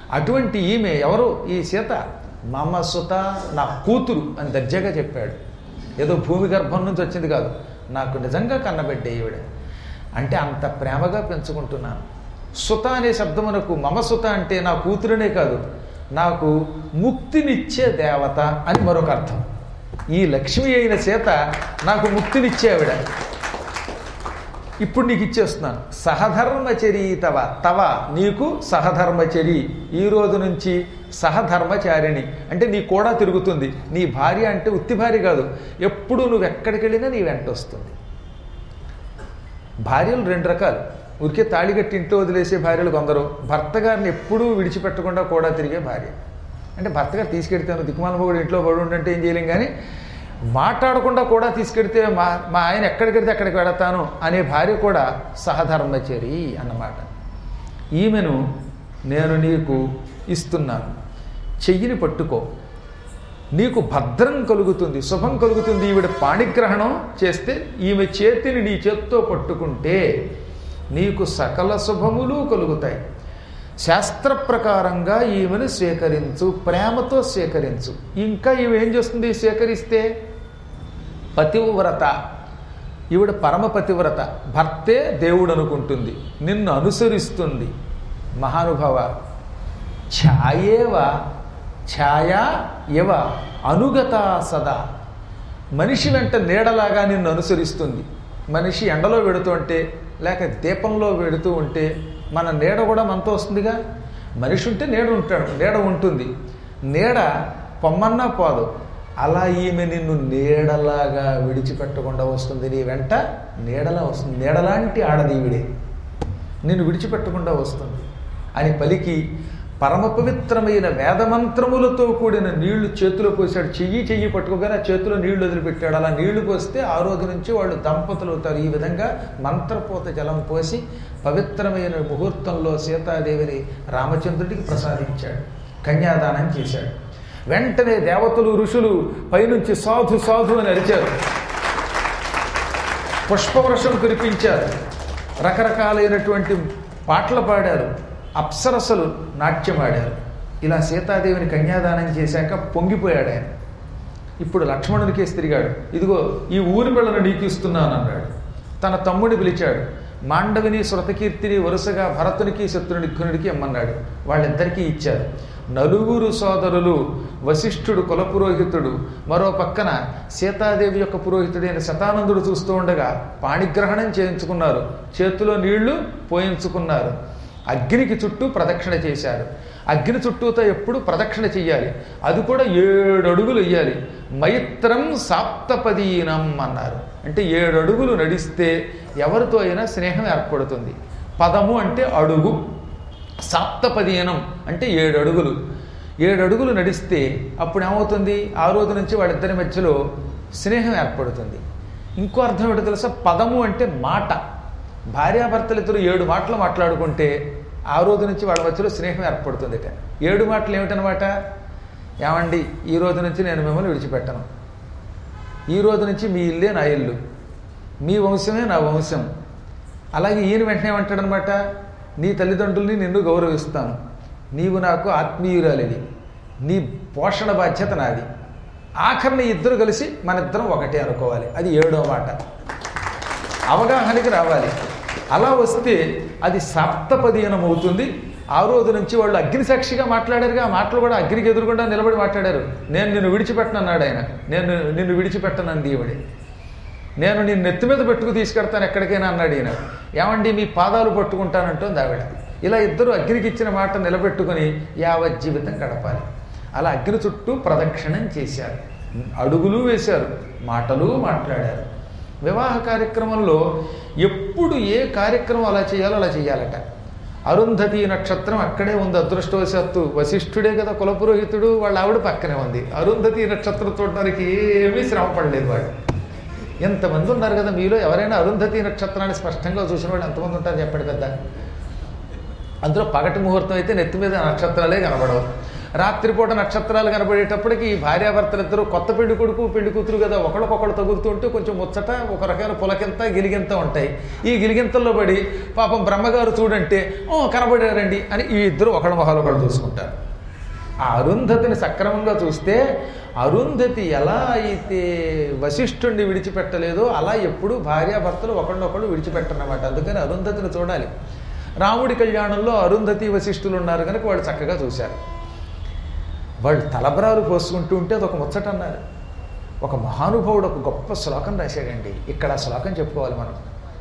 అటువంటి ఈమె ఎవరు ఈ సీత మమ సుత నా కూతురు అని దర్జాగా చెప్పాడు ఏదో భూమి గర్భం నుంచి వచ్చింది కాదు నాకు నిజంగా కన్నబిడ్డ ఈవిడ అంటే అంత ప్రేమగా పెంచుకుంటున్నాను సుత అనే శబ్దమునకు మమ సుత అంటే నా కూతురునే కాదు నాకు ముక్తినిచ్చే దేవత అని మరొక అర్థం ఈ లక్ష్మి అయిన సీత నాకు ముక్తినిచ్చే ఆవిడ ఇప్పుడు నీకు ఇచ్చేస్తున్నాను సహధర్మచరి తవ తవ నీకు సహధర్మచరి ఈ రోజు నుంచి సహధర్మచారిణి అంటే నీ కూడా తిరుగుతుంది నీ భార్య అంటే ఉత్తి భార్య కాదు ఎప్పుడు నువ్వు ఎక్కడికి వెళ్ళినా నీ వెంట వస్తుంది భార్యలు రెండు రకాలు ఉరికే తాళిగట్టి ఇంట్లో వదిలేసే భార్యలు కొందరు భర్త గారిని ఎప్పుడూ విడిచిపెట్టకుండా కూడా తిరిగే భార్య అంటే భర్త గారు తీసుకెడితాను దిక్కుమాల మొగుడు ఇంట్లో పడి ఉండంటే ఏం చేయలేం కానీ మాట్లాడకుండా కూడా తీసుకెడితే మా మా ఆయన ఎక్కడికి వెడితే అక్కడికి వెళతాను అనే భార్య కూడా సహధర్మచరి అన్నమాట ఈమెను నేను నీకు ఇస్తున్నాను చెయ్యిని పట్టుకో నీకు భద్రం కలుగుతుంది శుభం కలుగుతుంది ఈవిడ పాణిగ్రహణం చేస్తే ఈమె చేతిని నీ చేత్తో పట్టుకుంటే నీకు సకల శుభములు కలుగుతాయి శాస్త్ర ప్రకారంగా ఈమెను స్వీకరించు ప్రేమతో స్వీకరించు ఇంకా ఈమె ఏం చేస్తుంది స్వీకరిస్తే పతివ్రత ఈవిడ పరమ పతివ్రత భర్తే దేవుడు అనుకుంటుంది నిన్ను అనుసరిస్తుంది మహానుభావ ఛాయేవ ఛాయా ఇవ అనుగత సదా మనిషి వెంట నీడలాగా నిన్ను అనుసరిస్తుంది మనిషి ఎండలో వెడుతుంటే లేక దీపంలో వెడుతూ ఉంటే మన నీడ కూడా మనతో వస్తుందిగా మనిషి ఉంటే నీడ ఉంటాడు నీడ ఉంటుంది నీడ పొమ్మన్నా పోదు అలా ఈమె నిన్ను నీడలాగా విడిచిపెట్టకుండా వస్తుంది నీ వెంట నీడలా వస్తుంది నీడలాంటి ఆడది ఈవిడే నిన్ను విడిచిపెట్టకుండా వస్తుంది అని పలికి పరమ పవిత్రమైన వేదమంత్రములతో కూడిన నీళ్లు చేతిలో పోసాడు చెయ్యి చెయ్యి పట్టుకోగానే ఆ చేతిలో నీళ్లు వదిలిపెట్టాడు అలా నీళ్లు పోస్తే ఆ రోజు నుంచి వాళ్ళు దంపతులు అవుతారు ఈ విధంగా మంత్రపోత జలం పోసి పవిత్రమైన ముహూర్తంలో సీతాదేవిని రామచంద్రుడికి ప్రసాదించాడు కన్యాదానం చేశాడు వెంటనే దేవతలు ఋషులు పైనుంచి సాధు సాధు అని అరిచారు పుష్పవృషం కురిపించారు రకరకాలైనటువంటి పాటలు పాడారు అప్సరసలు నాట్యమాడారు ఇలా సీతాదేవిని కన్యాదానం చేశాక పొంగిపోయాడు ఆయన ఇప్పుడు లక్ష్మణునికేసి తిరిగాడు ఇదిగో ఈ ఊరి పిల్లను నీకు ఇస్తున్నాను అన్నాడు తన తమ్ముడిని పిలిచాడు మాండవిని శృతకీర్తిని వరుసగా భరతునికి శత్రునిఖునుడికి ఇమ్మన్నాడు వాళ్ళిద్దరికీ ఇచ్చారు నలుగురు సోదరులు వశిష్ఠుడు కుల పురోహితుడు మరో పక్కన సీతాదేవి యొక్క పురోహితుడైన శతానందుడు చూస్తూ ఉండగా పాణిగ్రహణం చేయించుకున్నారు చేతిలో నీళ్లు పోయించుకున్నారు అగ్నికి చుట్టూ ప్రదక్షిణ చేశారు అగ్ని చుట్టూతో ఎప్పుడు ప్రదక్షిణ చెయ్యాలి అది కూడా ఏడు అడుగులు వేయాలి మైత్రం సాప్తపదీనం అన్నారు అంటే ఏడు అడుగులు నడిస్తే ఎవరితో అయినా స్నేహం ఏర్పడుతుంది పదము అంటే అడుగు సాప్తపదీనం అంటే ఏడు అడుగులు ఏడు అడుగులు నడిస్తే అప్పుడు ఏమవుతుంది ఆ రోజు నుంచి వాళ్ళిద్దరి మధ్యలో స్నేహం ఏర్పడుతుంది ఇంకో అర్థం ఏంటో తెలుసా పదము అంటే మాట భార్యాభర్తలు ఇద్దరు ఏడు మాటలు మాట్లాడుకుంటే ఆ రోజు నుంచి వాళ్ళ మధ్యలో స్నేహం ఏర్పడుతుందిట ఏడు మాటలు ఏమిటనమాట ఏమండి ఈ రోజు నుంచి నేను మిమ్మల్ని విడిచిపెట్టను ఈ రోజు నుంచి మీ ఇల్లే నా ఇల్లు మీ వంశమే నా వంశం అలాగే ఈయన వెంటనే ఏమంటాడనమాట నీ తల్లిదండ్రుల్ని నిన్ను గౌరవిస్తాను నీవు నాకు ఆత్మీయురాలివి నీ పోషణ బాధ్యత నాది ఆఖరిని ఇద్దరు కలిసి మన ఇద్దరం ఒకటే అనుకోవాలి అది ఏడో మాట అవగాహనకి రావాలి అలా వస్తే అది సప్తపదీనం అవుతుంది ఆ రోజు నుంచి వాళ్ళు అగ్ని సాక్షిగా మాట్లాడారుగా ఆ మాటలు కూడా అగ్నికి ఎదురుకుండా నిలబడి మాట్లాడారు నేను నిన్ను విడిచిపెట్టను అన్నాడు ఆయన నేను నిన్ను విడిచిపెట్టను అంది ఈవిడే నేను నిన్ను నెత్తి మీద పెట్టుకు తీసుకెడతాను ఎక్కడికైనా అన్నాడు ఈయన ఏమండి మీ పాదాలు పట్టుకుంటానంటోంది ఆవిడ ఇలా ఇద్దరు అగ్నికి ఇచ్చిన మాట నిలబెట్టుకుని యావత్ జీవితం గడపాలి అలా అగ్ని చుట్టూ ప్రదక్షిణం చేశారు అడుగులు వేశారు మాటలు మాట్లాడారు వివాహ కార్యక్రమంలో ఎప్పుడు ఏ కార్యక్రమం అలా చేయాలో అలా చేయాలట అరుంధతి నక్షత్రం అక్కడే ఉంది అదృష్టవశాత్తు వశిష్ఠుడే కదా కులపురోహితుడు వాళ్ళ ఆవిడ పక్కనే ఉంది అరుంధతి నక్షత్రం చూడడానికి ఏమీ శ్రమ పడలేదు వాడు ఎంతమంది ఉన్నారు కదా మీలో ఎవరైనా అరుంధతి నక్షత్రాన్ని స్పష్టంగా చూసిన వాళ్ళు ఎంతమంది ఉంటారు చెప్పండి పెద్ద అందులో పగటి ముహూర్తం అయితే నెత్తి మీద నక్షత్రాలే కనబడవు రాత్రిపూట నక్షత్రాలు కనబడేటప్పటికి ఈ భార్యాభర్తలిద్దరూ కొత్త పెళ్లి కొడుకు పెళ్లి కూతురు కదా ఒకళ్ళకొకళ్ళు తగులుతుంటే కొంచెం ముచ్చట ఒక రకమైన పులకింత గిలిగింత ఉంటాయి ఈ గిలిగింతల్లో పడి పాపం బ్రహ్మగారు చూడంటే ఓ కనబడారండి అని ఈ ఇద్దరు ఒకళ్ళ మొహాలు ఒకళ్ళు చూసుకుంటారు ఆ అరుంధతిని సక్రమంగా చూస్తే అరుంధతి ఎలా అయితే వశిష్ఠుణ్ణి విడిచిపెట్టలేదో అలా ఎప్పుడు భార్యాభర్తలు ఒకళ్ళొకళ్ళు విడిచిపెట్టనమాట అందుకని అరుంధతిని చూడాలి రాముడి కళ్యాణంలో అరుంధతి వశిష్ఠులు ఉన్నారు కనుక వాళ్ళు చక్కగా చూశారు వాళ్ళు తలబరాలు పోసుకుంటూ ఉంటే అదొక ముచ్చట అన్నారు ఒక మహానుభావుడు ఒక గొప్ప శ్లోకం రాశాడండి ఇక్కడ ఆ శ్లోకం చెప్పుకోవాలి మనం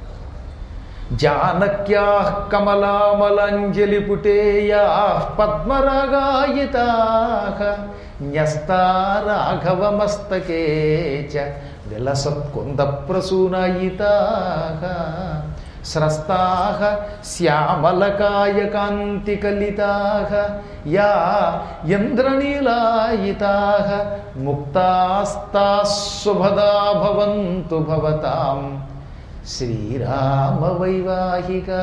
జానక్యా కమలామలంజలి పుటేయా పద్మరాగాయితా న్యస్తా రాఘవమస్తకే చ విలసత్కుంద ప్రసూనాయితా స్రస్తా శ్యామలకాయ కాంతికలితా యా ఇంద్రనీలాయితా ముక్తాస్తా శుభదా భవంతు భవతాం శ్రీరామ వైవాహికా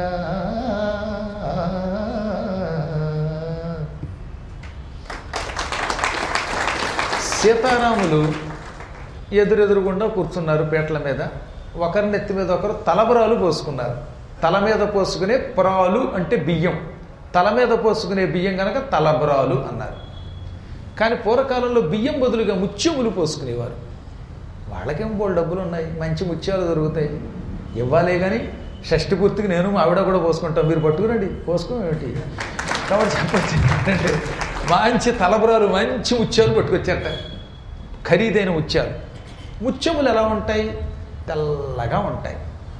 సీతారాములు ఎదురెదురుగుండా కూర్చున్నారు పీటల మీద ఒకరి నెత్తి మీద ఒకరు తలబరాలు పోసుకున్నారు తల మీద పోసుకునే పురాలు అంటే బియ్యం తల మీద పోసుకునే బియ్యం కనుక తలబరాలు అన్నారు కానీ పూర్వకాలంలో బియ్యం బదులుగా ముత్యములు పోసుకునేవారు వాళ్ళకేం బోల్ డబ్బులు ఉన్నాయి మంచి ముత్యాలు దొరుకుతాయి ఇవ్వాలే కానీ షష్టి పూర్తికి నేను మా ఆవిడ కూడా పోసుకుంటాం మీరు పట్టుకురండి పోసుకోమేమిటి కాబట్టి చెప్పచ్చు ఏంటంటే మంచి తలబరాలు మంచి ముత్యాలు పట్టుకొచ్చారట ఖరీదైన ముత్యాలు ముత్యములు ఎలా ఉంటాయి తెల్లగా ఉంటాయి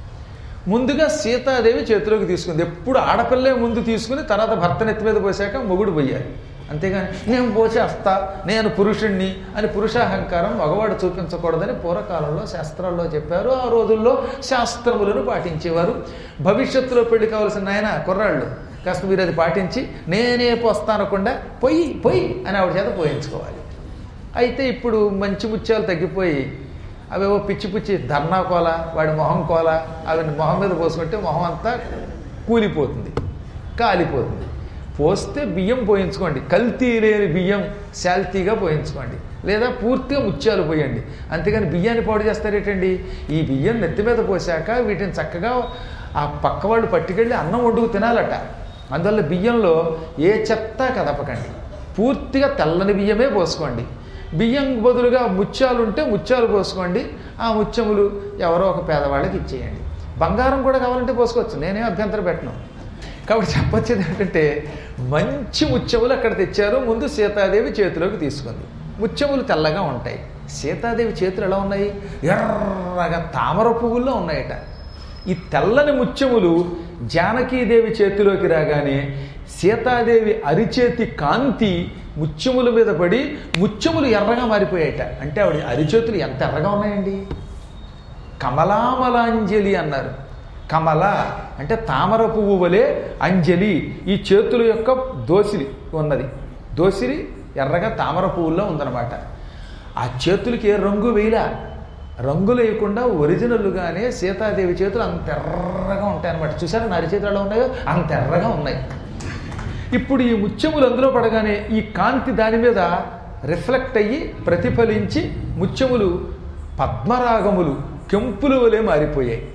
ముందుగా సీతాదేవి చేతిలోకి తీసుకుంది ఎప్పుడు ఆడపిల్లే ముందు తీసుకుని తర్వాత భర్త నెత్తి మీద పోసాక మొగుడు పోయాలి అంతేగాని నేను పోసేస్తా నేను పురుషుణ్ణి అని పురుషాహంకారం మగవాడు చూపించకూడదని పూర్వకాలంలో శాస్త్రాల్లో చెప్పారు ఆ రోజుల్లో శాస్త్రములను పాటించేవారు భవిష్యత్తులో పెళ్లి కావాల్సిన ఆయన కుర్రాళ్ళు కాస్త మీరు అది పాటించి నేనే పోస్తానకుండా పొయ్యి పొయ్యి అని ఆవిడ చేత పోయించుకోవాలి అయితే ఇప్పుడు మంచి ముత్యాలు తగ్గిపోయి అవేవో పిచ్చి పిచ్చి ధర్నా కోల వాడి మొహం కోల అవి మొహం మీద పోసుకుంటే మొహం అంతా కూలిపోతుంది కాలిపోతుంది పోస్తే బియ్యం పోయించుకోండి కల్తీ లేని బియ్యం శాల్తీగా పోయించుకోండి లేదా పూర్తిగా ముత్యాలు పోయండి అంతేగాని బియ్యాన్ని పాడు చేస్తారేటండి ఈ బియ్యం నెత్తి మీద పోసాక వీటిని చక్కగా ఆ పక్క వాళ్ళు పట్టుకెళ్ళి అన్నం వండుకు తినాలట అందువల్ల బియ్యంలో ఏ చెత్త కదపకండి పూర్తిగా తెల్లని బియ్యమే పోసుకోండి బియ్యం బదులుగా ముత్యాలు ఉంటే ముత్యాలు పోసుకోండి ఆ ముత్యములు ఎవరో ఒక పేదవాళ్ళకి ఇచ్చేయండి బంగారం కూడా కావాలంటే పోసుకోవచ్చు నేనేం అభ్యంతరం పెట్టను కాబట్టి చెప్పొచ్చేది ఏంటంటే మంచి ముత్యములు అక్కడ తెచ్చారు ముందు సీతాదేవి చేతిలోకి తీసుకుంది ముత్యములు తెల్లగా ఉంటాయి సీతాదేవి చేతులు ఎలా ఉన్నాయి ఎర్రగా తామర పువ్వుల్లో ఉన్నాయట ఈ తెల్లని ముత్యములు జానకీదేవి చేతిలోకి రాగానే సీతాదేవి అరిచేతి కాంతి ముత్యముల మీద పడి ముత్యములు ఎర్రగా మారిపోయాయట అంటే ఆవిడ అరిచేతులు ఎంత ఎర్రగా ఉన్నాయండి కమలామలాంజలి అన్నారు కమల అంటే తామర పువ్వు వలె అంజలి ఈ చేతుల యొక్క దోసిలి ఉన్నది దోసిలి ఎర్రగా తామర పువ్వుల్లో ఉందన్నమాట ఆ చేతులకి ఏ రంగు వేయలా రంగులు వేయకుండా ఒరిజినల్గానే సీతాదేవి చేతులు అంత ఎర్రగా ఉంటాయన్నమాట చూసారా నా చేతులు ఎలా ఉన్నాయో అంత ఎర్రగా ఉన్నాయి ఇప్పుడు ఈ ముత్యములు అందులో పడగానే ఈ కాంతి దాని మీద రిఫ్లెక్ట్ అయ్యి ప్రతిఫలించి ముత్యములు పద్మరాగములు కెంపులు వలె మారిపోయాయి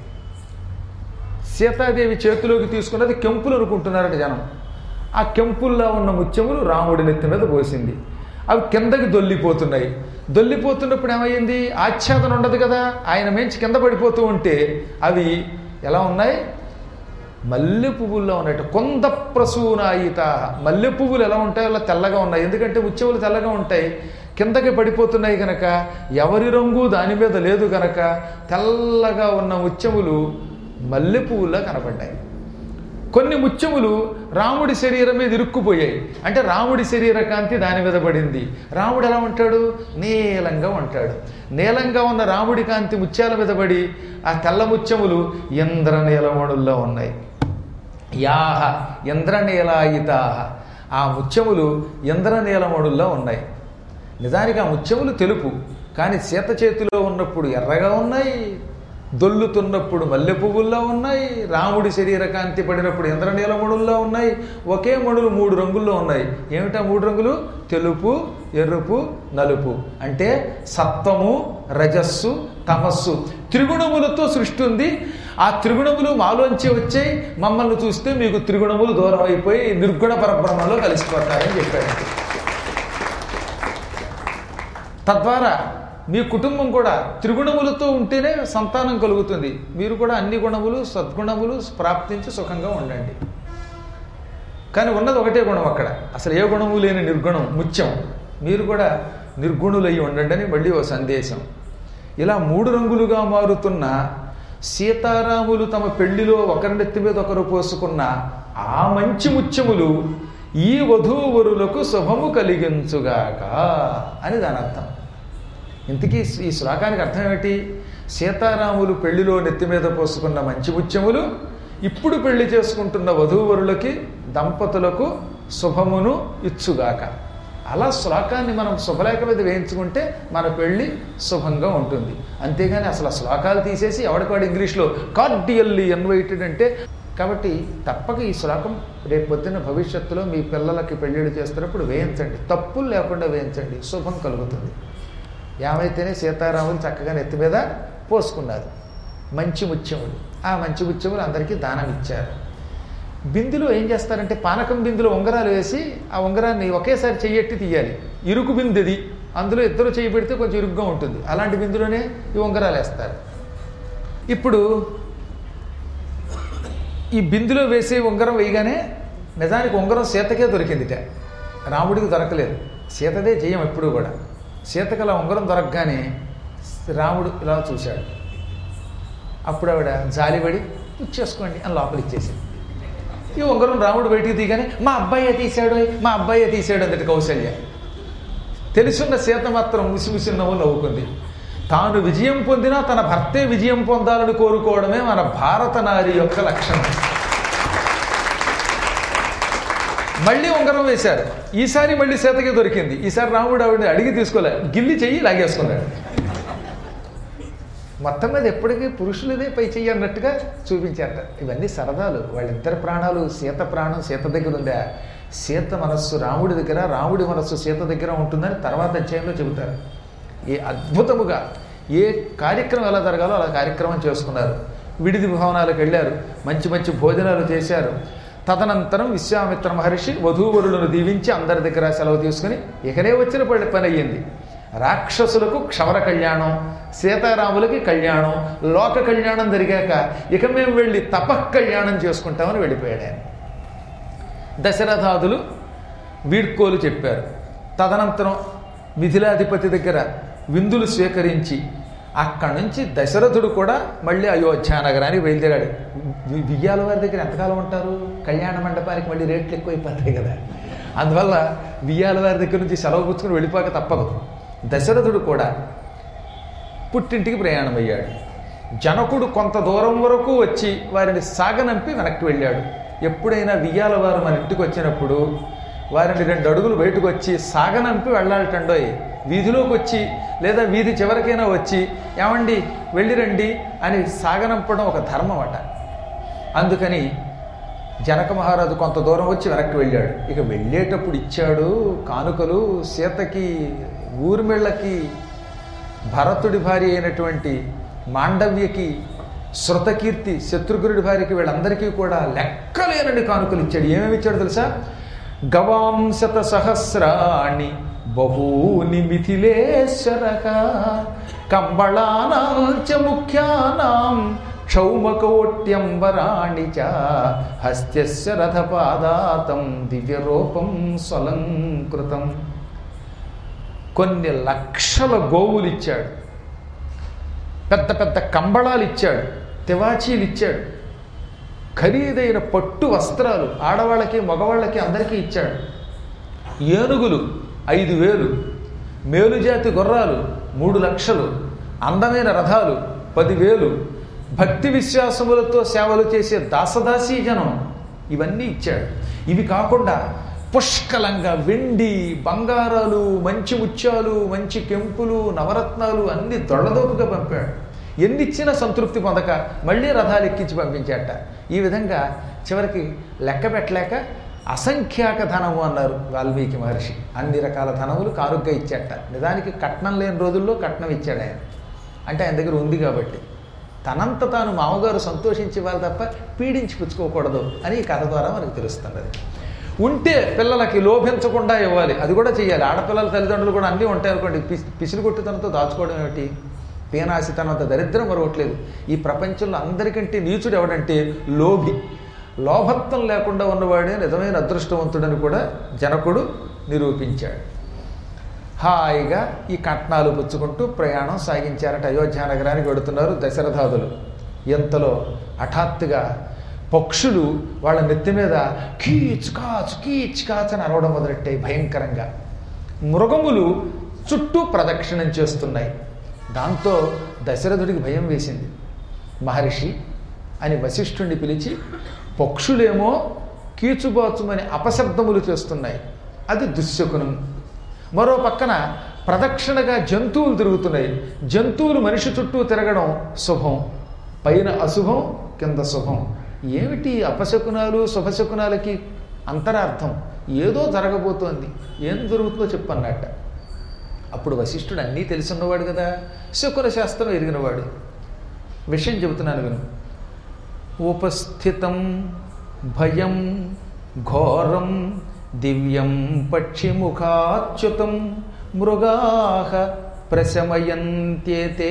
సీతాదేవి చేతిలోకి తీసుకున్నది కెంపులు అనుకుంటున్నారట జనం ఆ కెంపుల్లో ఉన్న ముత్యములు రాముడి నెత్తి మీద పోసింది అవి కిందకి దొల్లిపోతున్నాయి దొల్లిపోతున్నప్పుడు ఏమైంది ఆచ్ఛాదన ఉండదు కదా ఆయన మించి కింద పడిపోతూ ఉంటే అవి ఎలా ఉన్నాయి మల్లె పువ్వుల్లో ఉన్నట్టు కొంద ప్రసూనాయిత మల్లె పువ్వులు ఎలా ఉంటాయో అలా తెల్లగా ఉన్నాయి ఎందుకంటే ముత్యములు తెల్లగా ఉంటాయి కిందకి పడిపోతున్నాయి కనుక ఎవరి రంగు దాని మీద లేదు కనుక తెల్లగా ఉన్న ముత్యములు మల్లె పువ్వుల్లో కనపడ్డాయి కొన్ని ముత్యములు రాముడి శరీరం మీద ఇరుక్కుపోయాయి అంటే రాముడి శరీర కాంతి దాని మీద పడింది రాముడు ఎలా ఉంటాడు నీలంగా ఉంటాడు నీలంగా ఉన్న రాముడి కాంతి ముత్యాల మీద పడి ఆ తెల్ల ముత్యములు ఇంద్రనీలమణుల్లో ఉన్నాయి యాహ ఇంద్రనీలాయితాహ ఆ ముత్యములు ఇంద్రనీలమణుల్లో ఉన్నాయి నిజానికి ఆ ముత్యములు తెలుపు కానీ సీత చేతిలో ఉన్నప్పుడు ఎర్రగా ఉన్నాయి దొల్లుతున్నప్పుడు మల్లె పువ్వుల్లో ఉన్నాయి రాముడి శరీర కాంతి పడినప్పుడు ఇంద్రనీలమణుల్లో ఉన్నాయి ఒకే మణులు మూడు రంగుల్లో ఉన్నాయి ఏమిటా మూడు రంగులు తెలుపు ఎరుపు నలుపు అంటే సత్వము రజస్సు తమస్సు త్రిగుణములతో సృష్టి ఉంది ఆ త్రిగుణములు మాలోంచి వచ్చాయి మమ్మల్ని చూస్తే మీకు త్రిగుణములు దూరం అయిపోయి నిర్గుణ పరబ్రహ్మలో కలిసిపోతారని చెప్పాడు తద్వారా మీ కుటుంబం కూడా త్రిగుణములతో ఉంటేనే సంతానం కలుగుతుంది మీరు కూడా అన్ని గుణములు సద్గుణములు ప్రాప్తించి సుఖంగా ఉండండి కానీ ఉన్నది ఒకటే గుణం అక్కడ అసలు ఏ గుణము లేని నిర్గుణం ముత్యం మీరు కూడా నిర్గుణులై ఉండండి అని మళ్ళీ ఓ సందేశం ఇలా మూడు రంగులుగా మారుతున్న సీతారాములు తమ పెళ్లిలో ఒకరినెత్తి మీద ఒకరు పోసుకున్న ఆ మంచి ముత్యములు ఈ వధూవరులకు శుభము కలిగించుగాక అని దాని అర్థం ఇంతకీ ఈ శ్లోకానికి అర్థం ఏమిటి సీతారాములు పెళ్లిలో నెత్తి మీద పోసుకున్న మంచి ముత్యములు ఇప్పుడు పెళ్లి చేసుకుంటున్న వధూవరులకి దంపతులకు శుభమును ఇచ్చుగాక అలా శ్లోకాన్ని మనం శుభలేఖ మీద వేయించుకుంటే మన పెళ్ళి శుభంగా ఉంటుంది అంతేగాని అసలు ఆ శ్లోకాలు తీసేసి ఎవడికాడు ఇంగ్లీష్లో కార్డియల్లీ ఇన్వైటెడ్ అంటే కాబట్టి తప్పక ఈ శ్లోకం రేపు పొద్దున్న భవిష్యత్తులో మీ పిల్లలకి పెళ్ళిళ్ళు చేస్తున్నప్పుడు వేయించండి తప్పులు లేకుండా వేయించండి శుభం కలుగుతుంది ఏమైతేనే సీతారాములు చక్కగా నెత్తి మీద పోసుకున్నారు మంచి ముత్యములు ఆ మంచి ముత్యములు అందరికీ దానం ఇచ్చారు బిందులో ఏం చేస్తారంటే పానకం బిందులో ఉంగరాలు వేసి ఆ ఉంగరాన్ని ఒకేసారి చెయ్యట్టి తీయాలి ఇరుకు బిందెది అందులో ఇద్దరు చేయి పెడితే కొంచెం ఇరుగ్గా ఉంటుంది అలాంటి బిందులోనే ఈ ఉంగరాలు వేస్తారు ఇప్పుడు ఈ బిందులో వేసే ఉంగరం వేయగానే నిజానికి ఉంగరం సీతకే దొరికిందిట రాముడికి దొరకలేదు సీతదే చెయ్యం ఎప్పుడు కూడా సీతకు అలా ఉంగరం దొరకగానే రాముడు ఇలా చూశాడు అప్పుడు ఆవిడ జాలిపడి ఇచ్చేసుకోండి అని లోపల ఇచ్చేసింది ఈ ఉంగరం రాముడు బయటికి తీయగానే మా అబ్బాయే తీశాడు మా అబ్బాయే తీశాడు అందటి కౌశల్య తెలుసున్న సీత మాత్రం ముసిముసి నవ్వు నవ్వుకుంది తాను విజయం పొందినా తన భర్తే విజయం పొందాలని కోరుకోవడమే మన భారత నారి యొక్క లక్షణం మళ్ళీ ఉంగరం వేశారు ఈసారి మళ్ళీ సీతకి దొరికింది ఈసారి రాముడు ఆవిడని అడిగి తీసుకోలే గిల్లి చెయ్యి లాగేసుకున్నాడు మొత్తం మీద ఎప్పటికీ పురుషులదే పై చెయ్యి అన్నట్టుగా చూపించారట ఇవన్నీ సరదాలు వాళ్ళిద్దరి ప్రాణాలు సీత ప్రాణం సీత దగ్గర ఉందా సీత మనస్సు రాముడి దగ్గర రాముడి మనస్సు సీత దగ్గర ఉంటుందని తర్వాత అధ్యాయంలో చెబుతారు ఏ అద్భుతముగా ఏ కార్యక్రమం ఎలా జరగాలో అలా కార్యక్రమం చేసుకున్నారు విడిది భవనాలకు వెళ్ళారు మంచి మంచి భోజనాలు చేశారు తదనంతరం విశ్వామిత్ర మహర్షి వధూవరులను దీవించి అందరి దగ్గర సెలవు తీసుకుని ఇకనే వచ్చిన పని పని అయ్యింది రాక్షసులకు క్షవర కళ్యాణం సీతారాములకి కళ్యాణం లోక కళ్యాణం జరిగాక ఇక మేము వెళ్ళి తపః కళ్యాణం చేసుకుంటామని వెళ్ళిపోయాడు ఆయన దశరథాదులు వీడ్కోలు చెప్పారు తదనంతరం మిథిలాధిపతి దగ్గర విందులు స్వీకరించి అక్కడి నుంచి దశరథుడు కూడా మళ్ళీ అయోధ్య నగరానికి బయలుదేరాడు వి- వియ్యాల వారి దగ్గర ఎంతకాలం ఉంటారు కళ్యాణ మండపానికి మళ్ళీ రేట్లు ఎక్కువైపోతాయి కదా అందువల్ల వియ్యాల వారి దగ్గర నుంచి సెలవు పుచ్చుకుని వెళ్ళిపోక తప్పదు దశరథుడు కూడా పుట్టింటికి ప్రయాణం అయ్యాడు జనకుడు కొంత దూరం వరకు వచ్చి వారిని సాగనంపి వెనక్కి వెళ్ళాడు ఎప్పుడైనా వియ్యాల వారు మన ఇంటికి వచ్చినప్పుడు వారిని రెండు అడుగులు బయటకు వచ్చి సాగనంపి వెళ్ళాలటండోయ్ వీధిలోకి వచ్చి లేదా వీధి చివరికైనా వచ్చి ఏమండి వెళ్ళిరండి అని సాగనంపడం ఒక ధర్మం అట అందుకని జనక మహారాజు కొంత దూరం వచ్చి వెనక్కి వెళ్ళాడు ఇక వెళ్ళేటప్పుడు ఇచ్చాడు కానుకలు సీతకి ఊర్మిళ్ళకి భరతుడి భార్య అయినటువంటి మాండవ్యకి శృతకీర్తి శత్రుఘ్నుడి భార్యకి వీళ్ళందరికీ కూడా లెక్కలేనని కానుకలు ఇచ్చాడు ఏమేమి ఇచ్చాడు తెలుసా గవాంశత సహస్రాణి బహూని మిథిలేశ్వరక కంబళానాం చ ముఖ్యానాం క్షౌమకోట్యంబరాణి చ హస్త్యస్య రథపాదాతం దివ్యరూపం స్వలంకృతం కొన్ని లక్షల గోవులు ఇచ్చాడు పెద్ద పెద్ద కంబళాలు ఇచ్చాడు తివాచీలు ఇచ్చాడు ఖరీదైన పట్టు వస్త్రాలు ఆడవాళ్ళకి మగవాళ్ళకి అందరికీ ఇచ్చాడు ఏనుగులు ఐదు వేలు మేలుజాతి గుర్రాలు మూడు లక్షలు అందమైన రథాలు పదివేలు భక్తి విశ్వాసములతో సేవలు చేసే దాసదాసీ జనం ఇవన్నీ ఇచ్చాడు ఇవి కాకుండా పుష్కలంగా వెండి బంగారాలు మంచి ముత్యాలు మంచి కెంపులు నవరత్నాలు అన్ని దొళ్ళదోపుగా పంపాడు ఎన్ని ఇచ్చినా సంతృప్తి పొందక మళ్ళీ రథాలు ఎక్కించి పంపించేట ఈ విధంగా చివరికి లెక్క పెట్టలేక అసంఖ్యాక ధనము అన్నారు వాల్మీకి మహర్షి అన్ని రకాల ధనములు కానుగ్గా ఇచ్చాట నిజానికి కట్నం లేని రోజుల్లో కట్నం ఇచ్చాడు ఆయన అంటే ఆయన దగ్గర ఉంది కాబట్టి తనంత తాను మామగారు సంతోషించేవాళ్ళు తప్ప పీడించి పుచ్చుకోకూడదు అని ఈ కథ ద్వారా మనకు తెలుస్తున్నది ఉంటే పిల్లలకి లోభించకుండా ఇవ్వాలి అది కూడా చేయాలి ఆడపిల్లల తల్లిదండ్రులు కూడా అన్నీ ఉంటాయి అనుకోండి పిసి పిసిరిగొట్టుతనంతో దాచుకోవడం ఏమిటి పీనాసితనంత దరిద్రం మరొకట్లేదు ఈ ప్రపంచంలో అందరికంటే నీచుడు ఎవడంటే లోభి లోభత్వం లేకుండా ఉన్నవాడే నిజమైన అదృష్టవంతుడని కూడా జనకుడు నిరూపించాడు హాయిగా ఈ కట్నాలు పుచ్చుకుంటూ ప్రయాణం సాగించారట అయోధ్య నగరానికి వెడుతున్నారు దశరథాదులు ఎంతలో హఠాత్తుగా పక్షులు వాళ్ళ నెత్తి మీద కీచ్ కాచ్ కీచ్ కాచ్ అని అరవడం మొదలెట్టాయి భయంకరంగా మృగములు చుట్టూ ప్రదక్షిణం చేస్తున్నాయి దాంతో దశరథుడికి భయం వేసింది మహర్షి అని వశిష్ఠుణ్ణి పిలిచి పక్షులేమో కీచుబాచుమని అపశబ్దములు చేస్తున్నాయి అది దుశ్శకునం మరో పక్కన ప్రదక్షిణగా జంతువులు తిరుగుతున్నాయి జంతువులు మనిషి చుట్టూ తిరగడం శుభం పైన అశుభం కింద శుభం ఏమిటి అపశకునాలు శుభశకునాలకి అంతరార్థం ఏదో జరగబోతోంది ఏం జరుగుతుందో చెప్పన్నట్ట అప్పుడు వశిష్ఠుడు అన్నీ తెలుసున్నవాడు కదా శకున శాస్త్రం ఎరిగినవాడు విషయం చెబుతున్నాను విను ఉపస్థితం భయం ఘోరం దివ్యం పక్షిముఖాచ్యుతం మృగా ప్రశమయంత్యేతే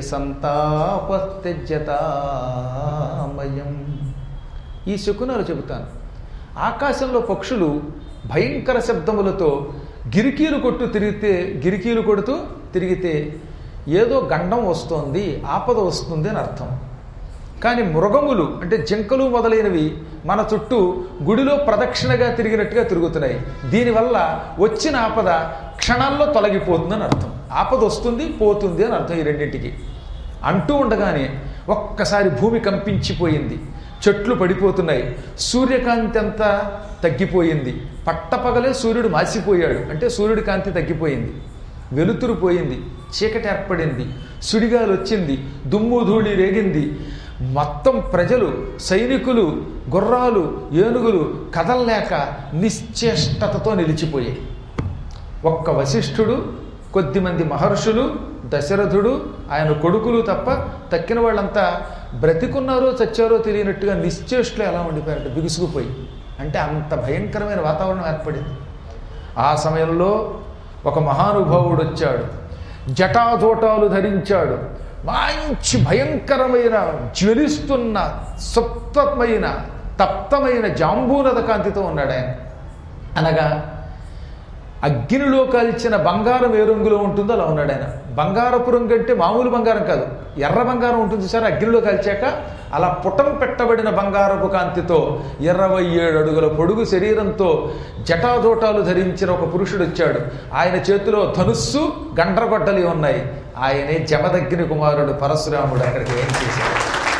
సంతాపత్యజతామయం ఈ శకునాలు చెబుతాను ఆకాశంలో పక్షులు భయంకర శబ్దములతో గిరికీలు కొట్టు తిరిగితే గిరికీలు కొడుతూ తిరిగితే ఏదో గండం వస్తోంది ఆపద వస్తుంది అని అర్థం కానీ మృగములు అంటే జింకలు మొదలైనవి మన చుట్టూ గుడిలో ప్రదక్షిణగా తిరిగినట్టుగా తిరుగుతున్నాయి దీనివల్ల వచ్చిన ఆపద క్షణాల్లో తొలగిపోతుందని అర్థం ఆపద వస్తుంది పోతుంది అని అర్థం ఈ రెండింటికి అంటూ ఉండగానే ఒక్కసారి భూమి కంపించిపోయింది చెట్లు పడిపోతున్నాయి సూర్యకాంతి అంతా తగ్గిపోయింది పట్టపగలే సూర్యుడు మాసిపోయాడు అంటే సూర్యుడి కాంతి తగ్గిపోయింది వెలుతురు పోయింది చీకటి ఏర్పడింది సుడిగాలు వచ్చింది దుమ్ము ధూళి రేగింది మొత్తం ప్రజలు సైనికులు గుర్రాలు ఏనుగులు కదల్లేక నిశ్చేష్టతతో నిలిచిపోయాయి ఒక్క వశిష్ఠుడు కొద్దిమంది మహర్షులు దశరథుడు ఆయన కొడుకులు తప్ప తక్కిన వాళ్ళంతా బ్రతికున్నారో చచ్చారో తెలియనట్టుగా నిశ్చేష్లు ఎలా ఉండిపోయారంటే బిగుసుకుపోయి అంటే అంత భయంకరమైన వాతావరణం ఏర్పడింది ఆ సమయంలో ఒక మహానుభావుడు వచ్చాడు జటాజోటాలు ధరించాడు మంచి భయంకరమైన జ్వలిస్తున్న సుప్తమైన తప్తమైన జాంబూనద కాంతితో ఉన్నాడు ఆయన అనగా అగ్నిలో కాల్చిన బంగారం ఏ రంగులో ఉంటుందో అలా ఉన్నాడు ఆయన బంగారపు రంగు అంటే మామూలు బంగారం కాదు ఎర్ర బంగారం ఉంటుంది సార్ అగ్నిలో కాల్చాక అలా పుటం పెట్టబడిన బంగారపు కాంతితో ఇరవై ఏడు అడుగుల పొడుగు శరీరంతో జటాజోటాలు ధరించిన ఒక పురుషుడు వచ్చాడు ఆయన చేతిలో ధనుస్సు గండ్రగొడ్డలి ఉన్నాయి ఆయనే జమదగ్ని కుమారుడు పరశురాముడు అక్కడికి ఏం చేశాడు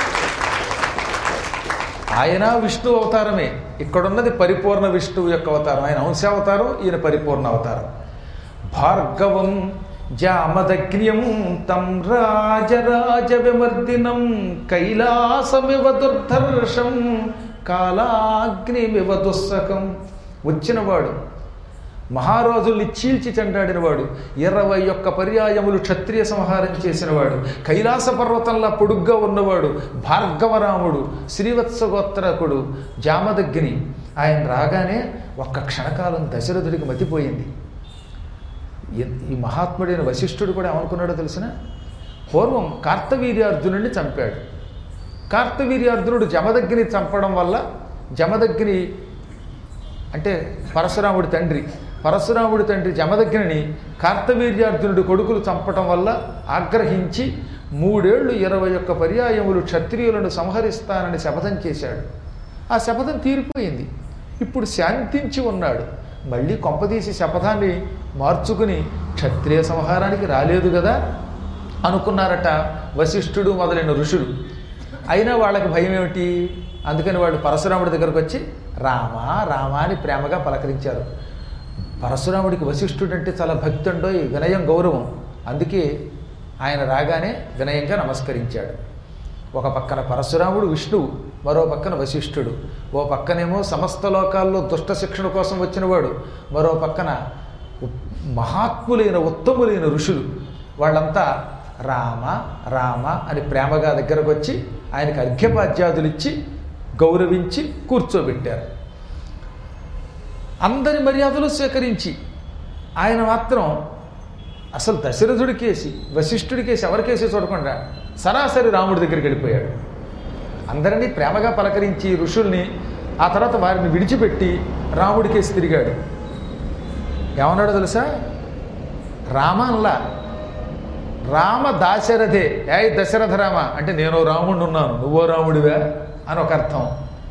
ఆయన విష్ణు అవతారమే ఇక్కడున్నది పరిపూర్ణ విష్ణువు యొక్క అవతారం ఆయన అంశావతారం ఈయన పరిపూర్ణ అవతారం భార్గవం జామదగ్న్యం తం రాజరాజ విమర్దినం కైలాసమివ దుర్ధర్షం కాలాగ్నిమివ దుస్సకం వచ్చినవాడు మహారాజుల్ని చీల్చి చెండాడినవాడు ఇరవై ఒక్క పర్యాయములు క్షత్రియ సంహారం చేసినవాడు కైలాస పర్వతంలా పొడుగ్గా ఉన్నవాడు భార్గవరాముడు శ్రీవత్సగోత్రకుడు జామదగ్ని ఆయన రాగానే ఒక్క క్షణకాలం దశరథుడికి మతిపోయింది ఈ- ఈ మహాత్ముడైన వశిష్ఠుడు కూడా ఏమనుకున్నాడో తెలిసిన పూర్వం కార్తవీర్యార్జునుడిని చంపాడు కార్తవీర్యార్జునుడు జమదగ్ని చంపడం వల్ల జమదగ్ని అంటే పరశురాముడి తండ్రి పరశురాముడి తండ్రి జమదగ్ని కార్తవీర్యార్జునుడి కొడుకులు చంపటం వల్ల ఆగ్రహించి మూడేళ్లు ఇరవై ఒక్క పర్యాయములు క్షత్రియులను సంహరిస్తానని శపథం చేశాడు ఆ శపథం తీరిపోయింది ఇప్పుడు శాంతించి ఉన్నాడు మళ్ళీ కొంపదీసి శపథాన్ని మార్చుకుని క్షత్రియ సంహారానికి రాలేదు కదా అనుకున్నారట వశిష్ఠుడు మొదలైన ఋషులు అయినా వాళ్ళకి భయం ఏమిటి అందుకని వాళ్ళు పరశురాముడి దగ్గరకు వచ్చి రామా రామా అని ప్రేమగా పలకరించారు పరశురాముడికి వశిష్ఠుడు అంటే చాలా భక్తి ఉండో వినయం గౌరవం అందుకే ఆయన రాగానే వినయంగా నమస్కరించాడు ఒక పక్కన పరశురాముడు విష్ణువు మరో పక్కన వశిష్ఠుడు ఓ పక్కనేమో సమస్త లోకాల్లో దుష్ట శిక్షణ కోసం వచ్చినవాడు మరో పక్కన ఉ- మహాత్ములైన ఉత్తములైన ఋషులు వాళ్ళంతా రామ రామ అని ప్రేమగా దగ్గరకు వచ్చి ఆయనకి అర్ఘ్యపాద్యాదులు ఇచ్చి గౌరవించి కూర్చోబెట్టారు అందరి మర్యాదలు స్వీకరించి ఆయన మాత్రం అసలు దశరథుడికేసి వశిష్ఠుడికేసి ఎవరికేసి చూడకుండా సరాసరి రాముడి దగ్గరికి వెళ్ళిపోయాడు అందరినీ ప్రేమగా పలకరించి ఋషుల్ని ఆ తర్వాత వారిని విడిచిపెట్టి రాముడికేసి తిరిగాడు ఏమన్నాడో తెలుసా రామ అనలా రామ దాశరథే ఏ దశరథ రామ అంటే నేను రాముడిని ఉన్నాను నువ్వో రాముడివా అని ఒక అర్థం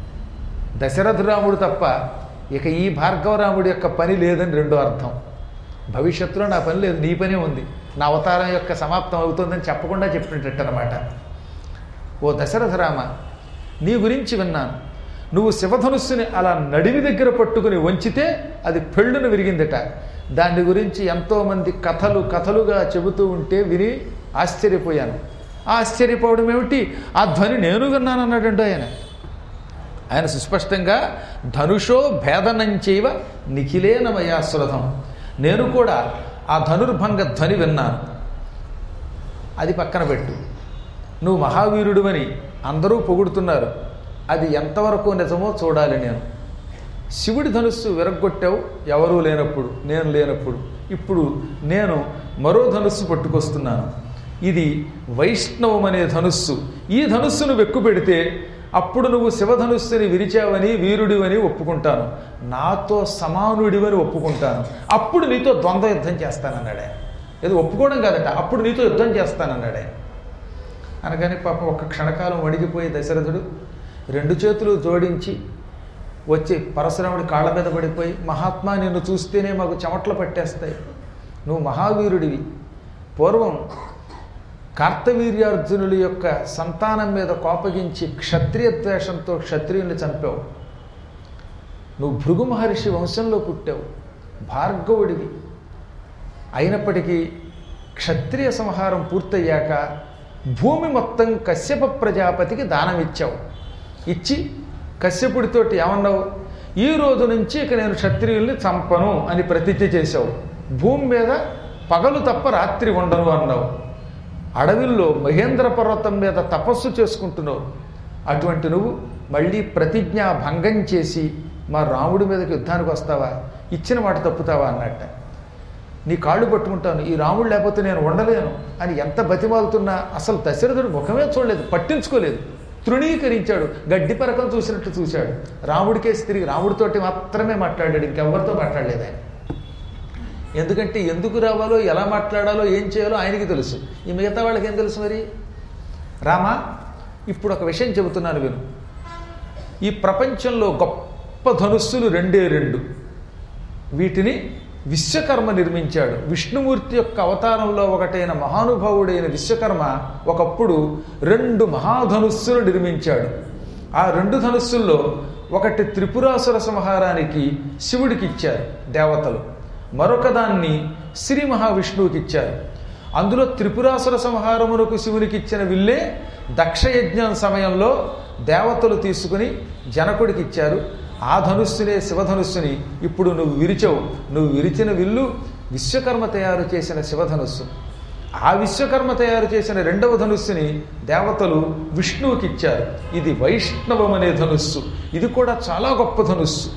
దశరథ రాముడు తప్ప ఇక ఈ భార్గవరాముడి యొక్క పని లేదని రెండో అర్థం భవిష్యత్తులో నా పని లేదు నీ పనే ఉంది నా అవతారం యొక్క సమాప్తం అవుతుందని చెప్పకుండా చెప్పినట్టు అనమాట ఓ దశరథ రామ నీ గురించి విన్నాను నువ్వు శివధనుస్సుని అలా నడివి దగ్గర పట్టుకుని వంచితే అది పెళ్ళును విరిగిందట దాని గురించి ఎంతోమంది కథలు కథలుగా చెబుతూ ఉంటే విని ఆశ్చర్యపోయాను ఆశ్చర్యపోవడం ఏమిటి ఆ ధ్వని నేను విన్నాను అన్నాడండి ఆయన ఆయన సుస్పష్టంగా ధనుషో భేదనంచైవ నిఖిలేనమయా సురథం నేను కూడా ఆ ధనుర్భంగ ధ్వని విన్నాను అది పక్కన పెట్టు నువ్వు మహావీరుడివని అందరూ పొగుడుతున్నారు అది ఎంతవరకు నిజమో చూడాలి నేను శివుడి ధనుస్సు విరగ్గొట్టావు ఎవరూ లేనప్పుడు నేను లేనప్పుడు ఇప్పుడు నేను మరో ధనుస్సు పట్టుకొస్తున్నాను ఇది వైష్ణవం అనే ధనుస్సు ఈ ధనుస్సును వెక్కు పెడితే అప్పుడు నువ్వు శివధనుస్సుని విరిచావని వీరుడివని ఒప్పుకుంటాను నాతో సమానుడివని ఒప్పుకుంటాను అప్పుడు నీతో ద్వంద్వ యుద్ధం చేస్తానన్నాడు ఆయన ఏదో ఒప్పుకోవడం కాదట అప్పుడు నీతో యుద్ధం చేస్తానన్నాడు ఆయన అనగానే పాపం ఒక్క క్షణకాలం వణిగిపోయి దశరథుడు రెండు చేతులు జోడించి వచ్చి పరశురాముడి కాళ్ళ మీద పడిపోయి మహాత్మా నిన్ను చూస్తేనే మాకు చెమట్లు పట్టేస్తాయి నువ్వు మహావీరుడివి పూర్వం కార్తవీర్యార్జునుల యొక్క సంతానం మీద కోపగించి క్షత్రియ ద్వేషంతో క్షత్రియుల్ని చంపావు నువ్వు భృగు మహర్షి వంశంలో పుట్టావు భార్గవుడివి అయినప్పటికీ క్షత్రియ సంహారం పూర్తయ్యాక భూమి మొత్తం కశ్యప ప్రజాపతికి దానం ఇచ్చావు ఇచ్చి కశ్యపుడితోటి ఏమన్నావు ఈ రోజు నుంచి ఇక నేను క్షత్రియుల్ని చంపను అని ప్రతిజ్ఞ చేశావు భూమి మీద పగలు తప్ప రాత్రి ఉండను అన్నావు అడవిల్లో మహేంద్ర పర్వతం మీద తపస్సు చేసుకుంటున్నావు అటువంటి నువ్వు మళ్ళీ ప్రతిజ్ఞ భంగం చేసి మా రాముడి మీదకి యుద్ధానికి వస్తావా ఇచ్చిన మాట తప్పుతావా అన్నట్ట నీ కాళ్ళు పట్టుకుంటాను ఈ రాముడు లేకపోతే నేను ఉండలేను అని ఎంత బతిమాలుతున్నా అసలు దశరథుడు ముఖమే చూడలేదు పట్టించుకోలేదు తృణీకరించాడు గడ్డి పరకం చూసినట్టు చూశాడు రాముడికేసి తిరిగి రాముడితోటి మాత్రమే మాట్లాడాడు ఇంకెవరితో మాట్లాడలేదు ఆయన ఎందుకంటే ఎందుకు రావాలో ఎలా మాట్లాడాలో ఏం చేయాలో ఆయనకి తెలుసు ఈ మిగతా వాళ్ళకి ఏం తెలుసు మరి రామా ఇప్పుడు ఒక విషయం చెబుతున్నాను విను ఈ ప్రపంచంలో గొప్ప ధనుస్సులు రెండే రెండు వీటిని విశ్వకర్మ నిర్మించాడు విష్ణుమూర్తి యొక్క అవతారంలో ఒకటైన మహానుభావుడైన విశ్వకర్మ ఒకప్పుడు రెండు మహాధనుస్సులు నిర్మించాడు ఆ రెండు ధనుస్సుల్లో ఒకటి త్రిపురాసుర సంహారానికి శివుడికి ఇచ్చారు దేవతలు మరొక దాన్ని శ్రీ మహావిష్ణువుకి ఇచ్చారు అందులో త్రిపురాసుర సంహారమునకు శివునికి ఇచ్చిన విల్లే దక్షయజ్ఞం సమయంలో దేవతలు తీసుకుని జనకుడికి ఇచ్చారు ఆ ధనుస్సునే శివధనుస్సుని ఇప్పుడు నువ్వు విరిచావు నువ్వు విరిచిన విల్లు విశ్వకర్మ తయారు చేసిన శివధనుస్సు ఆ విశ్వకర్మ తయారు చేసిన రెండవ ధనుస్సుని దేవతలు విష్ణువుకి ఇచ్చారు ఇది వైష్ణవం అనే ధనుస్సు ఇది కూడా చాలా గొప్ప ధనుస్సు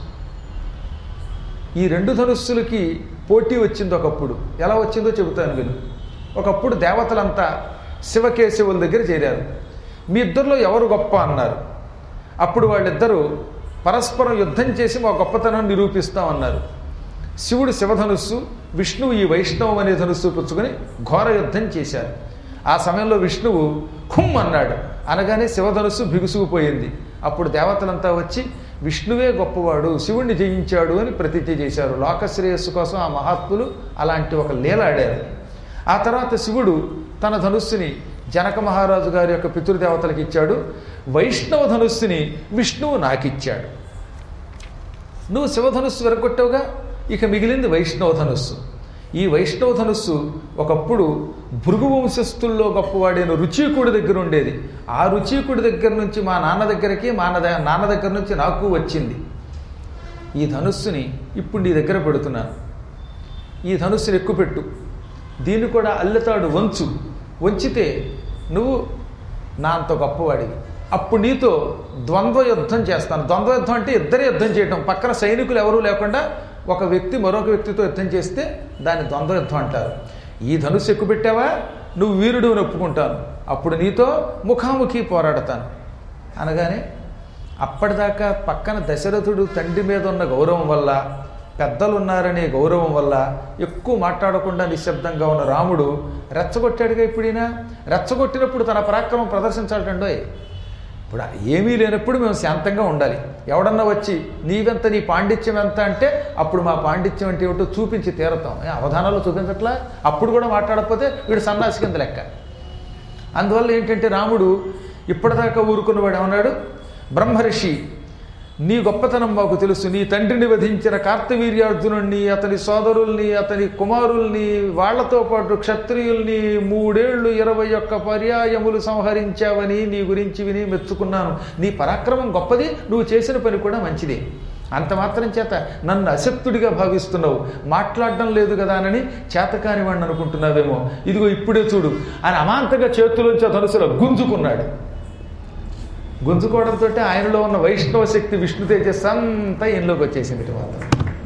ఈ రెండు ధనుస్సులకి పోటీ వచ్చింది ఒకప్పుడు ఎలా వచ్చిందో చెబుతాను విను ఒకప్పుడు దేవతలంతా శివకేశవుల దగ్గర చేరారు మీ ఇద్దరిలో ఎవరు గొప్ప అన్నారు అప్పుడు వాళ్ళిద్దరూ పరస్పరం యుద్ధం చేసి మా గొప్పతనం నిరూపిస్తామన్నారు శివుడు శివధనుస్సు విష్ణువు ఈ వైష్ణవం అనే ధనుస్సు పుచ్చుకొని ఘోర యుద్ధం చేశారు ఆ సమయంలో విష్ణువు హుమ్ అన్నాడు అనగానే శివధనుస్సు బిగుసుకుపోయింది అప్పుడు దేవతలంతా వచ్చి విష్ణువే గొప్పవాడు శివుణ్ణి జయించాడు అని ప్రతిజ్ఞ చేశారు లోకశ్రేయస్సు కోసం ఆ మహాత్ములు అలాంటి ఒక లీల ఆడారు ఆ తర్వాత శివుడు తన ధనుస్సుని జనక మహారాజు గారి యొక్క పితృదేవతలకు ఇచ్చాడు వైష్ణవ ధనుస్సుని విష్ణువు నాకిచ్చాడు నువ్వు శివధనుస్సు విరగొట్టావుగా ఇక మిగిలింది వైష్ణవ ధనుస్సు ఈ వైష్ణవ ధనుస్సు ఒకప్పుడు భృగు వంశస్థుల్లో గొప్పవాడైన రుచీకుడి దగ్గర ఉండేది ఆ రుచీకుడి దగ్గర నుంచి మా నాన్న దగ్గరికి మా నాన్న నాన్న దగ్గర నుంచి నాకు వచ్చింది ఈ ధనుస్సుని ఇప్పుడు నీ దగ్గర పెడుతున్నాను ఈ ధనుస్సుని ఎక్కుపెట్టు దీన్ని కూడా అల్లెతాడు వంచు వంచితే నువ్వు నా అంత గొప్పవాడివి అప్పుడు నీతో ద్వంద్వ యుద్ధం చేస్తాను ద్వంద్వ యుద్ధం అంటే ఇద్దరే యుద్ధం చేయటం పక్కన సైనికులు ఎవరూ లేకుండా ఒక వ్యక్తి మరొక వ్యక్తితో యుద్ధం చేస్తే దాన్ని ద్వంద్వ యుద్ధం అంటారు ఈ ధనుస్సు ఎక్కుపెట్టావా నువ్వు వీరుడు అని ఒప్పుకుంటాను అప్పుడు నీతో ముఖాముఖి పోరాడతాను అనగానే అప్పటిదాకా పక్కన దశరథుడు తండ్రి మీద ఉన్న గౌరవం వల్ల పెద్దలు ఉన్నారనే గౌరవం వల్ల ఎక్కువ మాట్లాడకుండా నిశ్శబ్దంగా ఉన్న రాముడు రెచ్చగొట్టాడుగా ఇప్పుడైనా రెచ్చగొట్టినప్పుడు తన పరాక్రమం ప్రదర్శించాలండోయ్ ఇప్పుడు ఏమీ లేనప్పుడు మేము శాంతంగా ఉండాలి ఎవడన్నా వచ్చి నీవెంత నీ పాండిత్యం ఎంత అంటే అప్పుడు మా పాండిత్యం అంటే ఏమిటో చూపించి తీరతాం ఏ, అవధానాల్లో చూపించట్లా అప్పుడు కూడా మాట్లాడకపోతే వీడు సన్నాసి కింద లెక్క అందువల్ల ఏంటంటే రాముడు ఇప్పటిదాకా ఊరుకున్నవాడు ఏమన్నాడు బ్రహ్మర్షి నీ గొప్పతనం మాకు తెలుసు నీ తండ్రిని వధించిన కార్తవీర్యార్జునుణ్ణి అతని సోదరుల్ని అతని కుమారుల్ని వాళ్లతో పాటు క్షత్రియుల్ని మూడేళ్లు ఇరవై ఒక్క పర్యాయములు సంహరించావని నీ గురించి విని మెచ్చుకున్నాను నీ పరాక్రమం గొప్పది నువ్వు చేసిన పని కూడా మంచిదే అంత మాత్రం చేత నన్ను అశక్తుడిగా భావిస్తున్నావు మాట్లాడడం లేదు కదా అని చేతకాని వాడిని అనుకుంటున్నావేమో ఇదిగో ఇప్పుడే చూడు అని అమాంతంగా చేతులోంచి ఆ ధనుసులో గుంజుకున్నాడు గుంజుకోవడంతో ఆయనలో ఉన్న వైష్ణవ శక్తి విష్ణు తేజస్ అంతా ఈయనలోకి వచ్చేసింది ఇటు మాత్రం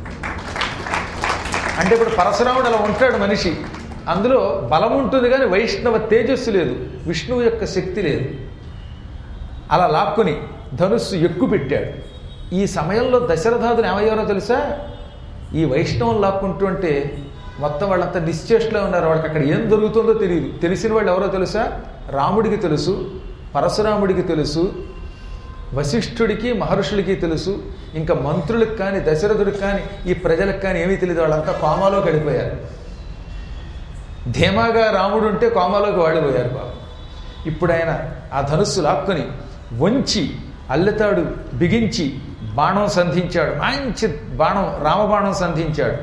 అంటే ఇప్పుడు పరశురాముడు అలా ఉంటాడు మనిషి అందులో బలం ఉంటుంది కానీ వైష్ణవ తేజస్సు లేదు విష్ణువు యొక్క శక్తి లేదు అలా లాక్కుని ధనుస్సు ఎక్కువ పెట్టాడు ఈ సమయంలో దశరథాదులు ఏమయ్యారో తెలుసా ఈ వైష్ణవం లాక్కుంటుంటే మొత్తం వాళ్ళంతా నిశ్చేష్టలో ఉన్నారు వాళ్ళకి అక్కడ ఏం జరుగుతుందో తెలియదు తెలిసిన వాళ్ళు ఎవరో తెలుసా రాముడికి తెలుసు పరశురాముడికి తెలుసు వశిష్ఠుడికి మహర్షులకి తెలుసు ఇంకా మంత్రులకు కానీ దశరథుడికి కానీ ఈ ప్రజలకు కానీ ఏమీ తెలియదు వాళ్ళంతా కోమాలో గడిపోయారు ధీమాగా రాముడు ఉంటే కోమాలోకి వాడిపోయారు బాబు ఇప్పుడు ఆయన ఆ ధనుస్సు లాక్కొని వంచి అల్లెతాడు బిగించి బాణం సంధించాడు మంచి బాణం రామబాణం సంధించాడు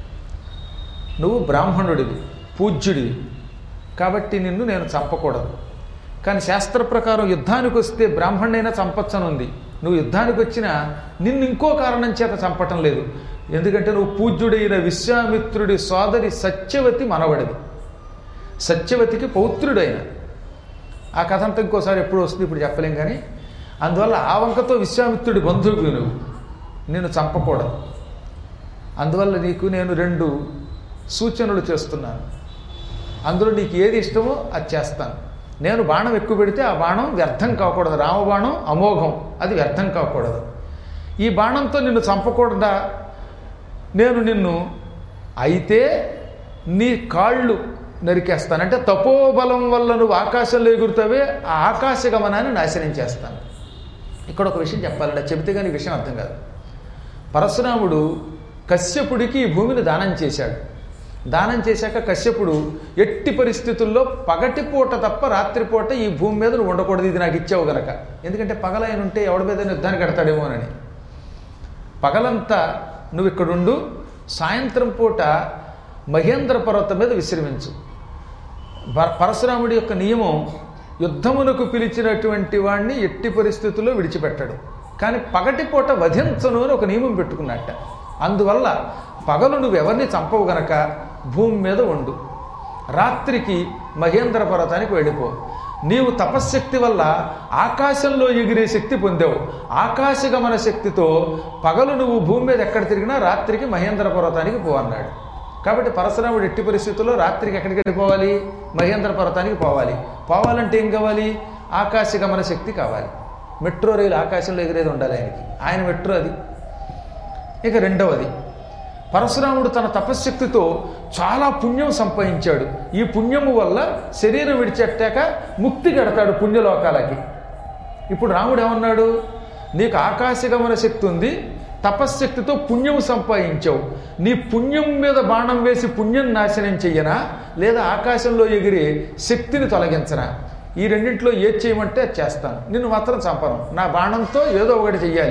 నువ్వు బ్రాహ్మణుడివి పూజ్యుడివి కాబట్టి నిన్ను నేను చంపకూడదు కానీ శాస్త్ర ప్రకారం యుద్ధానికి వస్తే బ్రాహ్మణైనా చంపచ్చనుంది నువ్వు యుద్ధానికి వచ్చినా నిన్ను ఇంకో కారణం చేత చంపటం లేదు ఎందుకంటే నువ్వు పూజ్యుడైన విశ్వామిత్రుడి సోదరి సత్యవతి మనవడివి సత్యవతికి పౌత్రుడైన ఆ కథ అంతా ఇంకోసారి ఎప్పుడు వస్తుంది ఇప్పుడు చెప్పలేం కానీ అందువల్ల ఆ వంకతో విశ్వామిత్రుడి బంధువుకు నువ్వు నేను చంపకూడదు అందువల్ల నీకు నేను రెండు సూచనలు చేస్తున్నాను అందులో నీకు ఏది ఇష్టమో అది చేస్తాను నేను బాణం ఎక్కువ పెడితే ఆ బాణం వ్యర్థం కాకూడదు రామబాణం అమోఘం అది వ్యర్థం కాకూడదు ఈ బాణంతో నిన్ను చంపకూడదా నేను నిన్ను అయితే నీ కాళ్ళు నరికేస్తాను అంటే తపోబలం వల్ల నువ్వు ఆకాశంలో ఎగురుతావే ఆ ఆకాశ గమనాన్ని నాశనం చేస్తాను ఇక్కడ ఒక విషయం చెప్పాలంటే చెబితే కానీ ఈ విషయం అర్థం కాదు పరశురాముడు కశ్యపుడికి ఈ భూమిని దానం చేశాడు దానం చేశాక కశ్యపుడు ఎట్టి పరిస్థితుల్లో పగటిపూట తప్ప రాత్రిపూట ఈ భూమి మీద నువ్వు ఉండకూడదు ఇది నాకు ఇచ్చావు గనక ఎందుకంటే పగలైన ఉంటే ఎవడి మీద యుద్ధానికి కడతాడేమోనని పగలంతా నువ్వు ఇక్కడుండు సాయంత్రం పూట మహేంద్ర పర్వతం మీద విశ్రమించు పర- పరశురాముడి యొక్క నియమం యుద్ధమునకు పిలిచినటువంటి వాడిని ఎట్టి పరిస్థితుల్లో విడిచిపెట్టాడు కానీ పగటిపూట వధించను అని ఒక నియమం పెట్టుకున్నట్ట అందువల్ల పగలు నువ్వు ఎవరిని చంపవు గనక భూమి మీద ఉండు రాత్రికి మహేంద్ర పర్వతానికి వెళ్ళిపో నీవు తపశ్శక్తి వల్ల ఆకాశంలో ఎగిరే శక్తి పొందావు ఆకాశగమన శక్తితో పగలు నువ్వు భూమి మీద ఎక్కడ తిరిగినా రాత్రికి మహేంద్ర పర్వతానికి పో అన్నాడు కాబట్టి పరశురాముడు ఎట్టి పరిస్థితుల్లో రాత్రికి ఎక్కడికి వెళ్ళిపోవాలి మహేంద్ర పర్వతానికి పోవాలి పోవాలంటే ఏం కావాలి ఆకాశగమన శక్తి కావాలి మెట్రో రైలు ఆకాశంలో ఎగిరేది ఉండాలి ఆయనకి ఆయన మెట్రో అది ఇక రెండవది పరశురాముడు తన తపశ్శక్తితో చాలా పుణ్యం సంపాదించాడు ఈ పుణ్యము వల్ల శరీరం విడిచెట్టాక ముక్తి కడతాడు పుణ్యలోకాలకి ఇప్పుడు రాముడు ఏమన్నాడు నీకు ఆకాశగమన శక్తి ఉంది తపశ్శక్తితో పుణ్యం సంపాదించావు నీ పుణ్యం మీద బాణం వేసి పుణ్యం నాశనం చెయ్యనా లేదా ఆకాశంలో ఎగిరే శక్తిని తొలగించనా ఈ రెండింటిలో ఏది చేయమంటే అది చేస్తాను నిన్ను మాత్రం చంపను నా బాణంతో ఏదో ఒకటి చెయ్యాలి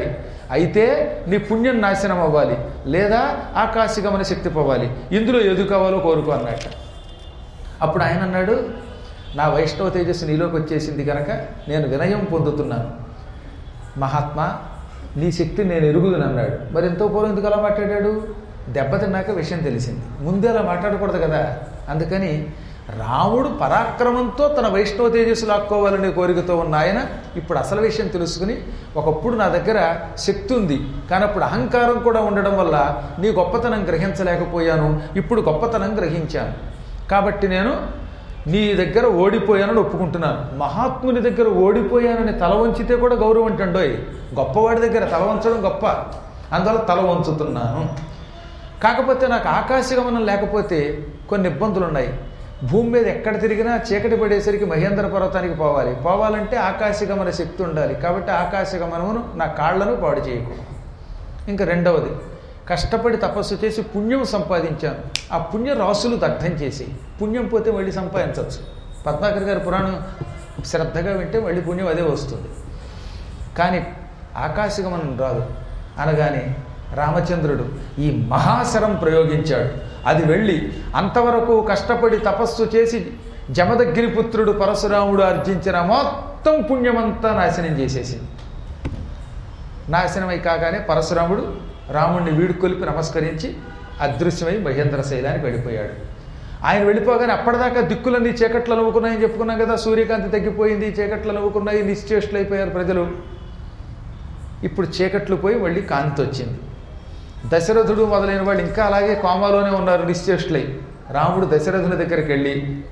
అయితే నీ పుణ్యం నాశనం అవ్వాలి లేదా ఆకాశగమన శక్తి పోవాలి ఇందులో ఎదు కావాలో కోరుకో అన్నట్ట అప్పుడు ఆయన అన్నాడు నా వైష్ణవ తేజస్సు నీలోకి వచ్చేసింది కనుక నేను వినయం పొందుతున్నాను మహాత్మా నీ శక్తి నేను ఎరుగుదును అన్నాడు మరి ఎంతో పూర్వం ఎందుకు అలా మాట్లాడాడు దెబ్బతిన్నాక విషయం తెలిసింది ముందే అలా మాట్లాడకూడదు కదా అందుకని రాముడు పరాక్రమంతో తన వైష్ణవ తేజస్సు లాక్కోవాలనే కోరికతో ఉన్న ఆయన ఇప్పుడు అసలు విషయం తెలుసుకుని ఒకప్పుడు నా దగ్గర శక్తి ఉంది కానీ అప్పుడు అహంకారం కూడా ఉండడం వల్ల నీ గొప్పతనం గ్రహించలేకపోయాను ఇప్పుడు గొప్పతనం గ్రహించాను కాబట్టి నేను నీ దగ్గర ఓడిపోయానని ఒప్పుకుంటున్నాను మహాత్ముని దగ్గర ఓడిపోయానని తల వంచితే కూడా గౌరవం అంటండోయ్ గొప్పవాడి దగ్గర తల వంచడం గొప్ప అందువల్ల తల వంచుతున్నాను కాకపోతే నాకు ఆకాశగమనం లేకపోతే కొన్ని ఇబ్బందులు ఉన్నాయి భూమి మీద ఎక్కడ తిరిగినా చీకటి పడేసరికి మహేంద్ర పర్వతానికి పోవాలి పోవాలంటే ఆకాశగమన శక్తి ఉండాలి కాబట్టి ఆకాశగమనమును నా కాళ్లను పాడు చేయకూడదు ఇంకా రెండవది కష్టపడి తపస్సు చేసి పుణ్యం సంపాదించాను ఆ పుణ్య రాసులు దగ్ధం చేసి పుణ్యం పోతే మళ్ళీ సంపాదించవచ్చు పద్మాకర్ గారి పురాణం శ్రద్ధగా వింటే మళ్ళీ పుణ్యం అదే వస్తుంది కానీ ఆకాశగమనం రాదు అనగానే రామచంద్రుడు ఈ మహాశరం ప్రయోగించాడు అది వెళ్ళి అంతవరకు కష్టపడి తపస్సు చేసి జమదగ్గిరి పుత్రుడు పరశురాముడు ఆర్జించిన మొత్తం పుణ్యమంతా నాశనం చేసేసింది నాశనమై కాగానే పరశురాముడు రాముణ్ణి వీడుకొలిపి నమస్కరించి అదృశ్యమై మహేంద్ర శైలానికి వెళ్ళిపోయాడు ఆయన వెళ్ళిపోగానే అప్పటిదాకా దిక్కులన్నీ చీకట్లు నవ్వుకున్నాయని చెప్పుకున్నాం కదా సూర్యకాంతి తగ్గిపోయింది చీకట్లు నవ్వుకున్నాయి నిశ్చేష్లు అయిపోయారు ప్రజలు ఇప్పుడు చీకట్లు పోయి మళ్ళీ కాంతి వచ్చింది దశరథుడు మొదలైన వాళ్ళు ఇంకా అలాగే కోమాలోనే ఉన్నారు నిశ్చేష్లై రాముడు దశరథుని దగ్గరికి వెళ్ళి